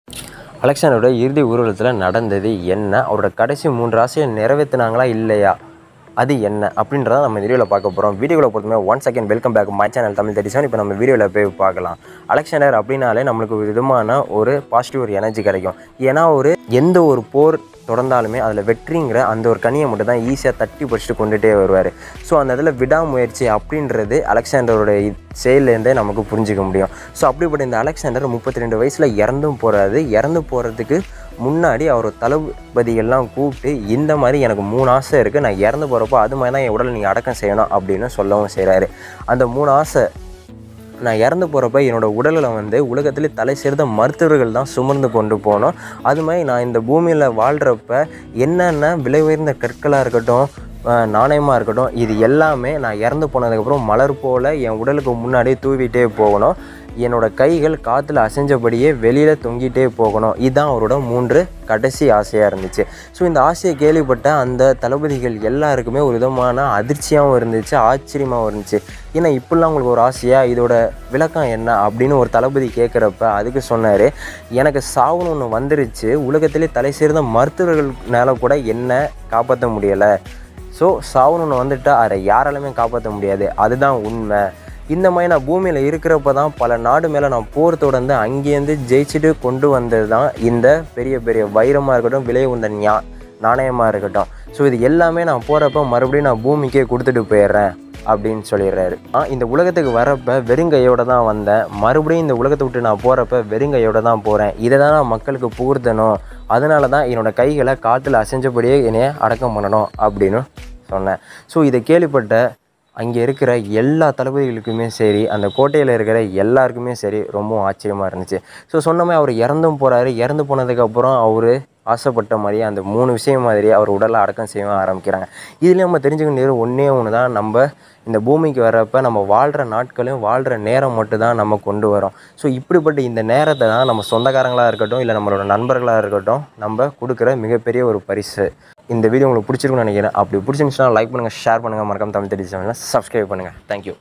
அலெக்சாண்டரோட இறுதி ஊர்வலத்தில் நடந்தது என்ன அவரோட கடைசி மூன்று ஆசையை நிறைவேற்றினாங்களா இல்லையா அது என்ன அப்படின்றத நம்ம வீடியோவில் பார்க்க போகிறோம் வீடியோவில் பொறுத்தமே one second welcome back my channel Tamil thirty seven இப்போ நம்ம வீடியோவில் போய் பார்க்கலாம் அலெக்சாண்டர் அப்படின்னாலே நம்மளுக்கு ஒரு விதமான ஒரு பாசிட்டிவ் ஒரு எனர்ஜி கிடைக்கும் ஏன்னா ஒரு எந்த ஒரு போர் தொடர்ந்தாலுமே அதில் வெற்றிங்கிற அந்த ஒரு கனியை மட்டும் தான் ஈஸியாக தட்டி பிடிச்சிட்டு கொண்டுட்டே வருவார் ஸோ அந்த இடத்துல விடாமுயற்சி அப்படின்றது அலெக்சாண்டரோட இ- செயல்லேருந்தே நமக்கு புரிஞ்சிக்க முடியும் ஸோ அப்படிப்பட்ட இந்த அலெக்சாண்டர் முப்பத்தி ரெண்டு வயசில் இறந்தும் போகிறாரு இறந்து போகிறதுக்கு முன்னாடி அவர் தளபதிகள்லாம் கூப்பிட்டு இந்த மாதிரி எனக்கு மூணு ஆசை இருக்குது நான் இறந்து போகிறப்போ அது மாதிரி தான் என் உடலை நீங்கள் அடக்கம் செய்யணும் அப்படின்னு சொல்லவும் செய்கிறாரு அந்த மூணு ஆசை நான் இறந்து போகிறப்ப என்னோட உடலில் வந்து உலகத்திலே தலை சிறந்த மருத்துவர்கள் தான் சுமந்து கொண்டு போனோம் அது மாதிரி நான் இந்த பூமியில் வாழ்கிறப்ப என்னென்ன விலை உயர்ந்த கற்களாக இருக்கட்டும் அஹ், நாணயமாக இருக்கட்டும் இது எல்லாமே நான் இறந்து போனதுக்கப்புறம் மலர் போல் என் உடலுக்கு முன்னாடி தூவிட்டே போகணும் என்னோட கைகள் காற்றுல அசைஞ்சபடியே வெளியில் தொங்கிட்டே போகணும் இதுதான் அவரோட மூன்று கடைசி ஆசையாக இருந்துச்சு ஸோ இந்த ஆசையை கேள்விப்பட்ட அந்த தளபதிகள் எல்லாருக்குமே ஒரு விதமான அதிர்ச்சியாகவும் இருந்துச்சு ஆச்சரியமாகவும் இருந்துச்சு ஏன்னா இப்படிலாம் உங்களுக்கு ஒரு ஆசையா இதோட விளக்கம் என்ன அப்படின்னு ஒரு தளபதி கேட்குறப்ப அதுக்கு சொன்னார் எனக்கு சாவுன்னு ஒன்று வந்துருச்சு உலகத்திலே தலை சேர்ந்த மருத்துவர்கள்னால கூட என்ன காப்பாற்ற முடியலை ஸோ சாவுன்னு ஒன்று வந்துட்டா அதை யாராலுமே காப்பாற்ற முடியாது அதுதான் உண்மை இந்த மாதிரி நான் பூமியில் இருக்கிறப்ப தான் பல நாடு மேலே நான் போர் தொடர்ந்து அங்கேருந்து ஜெயிச்சுட்டு கொண்டு வந்தது தான் இந்த பெரிய பெரிய வைரமாக இருக்கட்டும் விலை உந்த ஞா நாணயமாக இருக்கட்டும் ஸோ இது எல்லாமே நான் போகிறப்ப மறுபடியும் நான் பூமிக்கே கொடுத்துட்டு போயிடுறேன் அப்படின்னு சொல்லிடுறாரு ஆ இந்த உலகத்துக்கு வரப்ப வெறுங்கையோட தான் வந்தேன் மறுபடியும் இந்த உலகத்தை விட்டு நான் போகிறப்ப வெறுங்கையோட தான் போகிறேன் இதை தான் நான் மக்களுக்கு புகுத்தணும் அதனால தான் என்னோட கைகளை காற்றுல அசைஞ்சபடியே என்னைய அடக்கம் பண்ணணும் அப்படின்னு சொன்னேன் ஸோ இதை கேள்விப்பட்ட அங்கே இருக்கிற எல்லா தளபதிகளுக்குமே சரி அந்த கோட்டையில் இருக்கிற எல்லாருக்குமே சரி ரொம்பவும் ஆச்சரியமாக இருந்துச்சு ஸோ சொன்ன மாதிரி அவர் இறந்தும் போகிறாரு இறந்து போனதுக்கப்புறம் அவர் ஆசைப்பட்ட மாதிரியே அந்த மூணு விஷயம் மாதிரியே அவர் உடலை அடக்கம் செய்ய ஆரம்பிக்கிறாங்க இதில் நம்ம தெரிஞ்சுக்க வேண்டியது ஒன்றே ஒன்று தான் நம்ம இந்த பூமிக்கு வர்றப்ப நம்ம வாழ்கிற நாட்களையும் வாழ்கிற நேரம் மட்டும் தான் நம்ம கொண்டு வரோம் ஸோ இப்படிப்பட்ட இந்த நேரத்தை தான் நம்ம சொந்தக்காரங்களாக இருக்கட்டும் இல்லை நம்மளோட நண்பர்களாக இருக்கட்டும் நம்ம கொடுக்குற மிகப்பெரிய ஒரு பரிசு இந்த வீடியோ உங்களுக்கு பிடிச்சிருக்குன்னு நினைக்கிறேன் அப்படி பிடிச்சிருந்துச்சுன்னா லைக் பண்ணுங்கள் ஷேர் பண்ணுங்கள் மறக்காம தமிழ் தெரிஞ்சு சப்ஸ்கிரைப் பண்ணுங்கள் தேங்க்யூ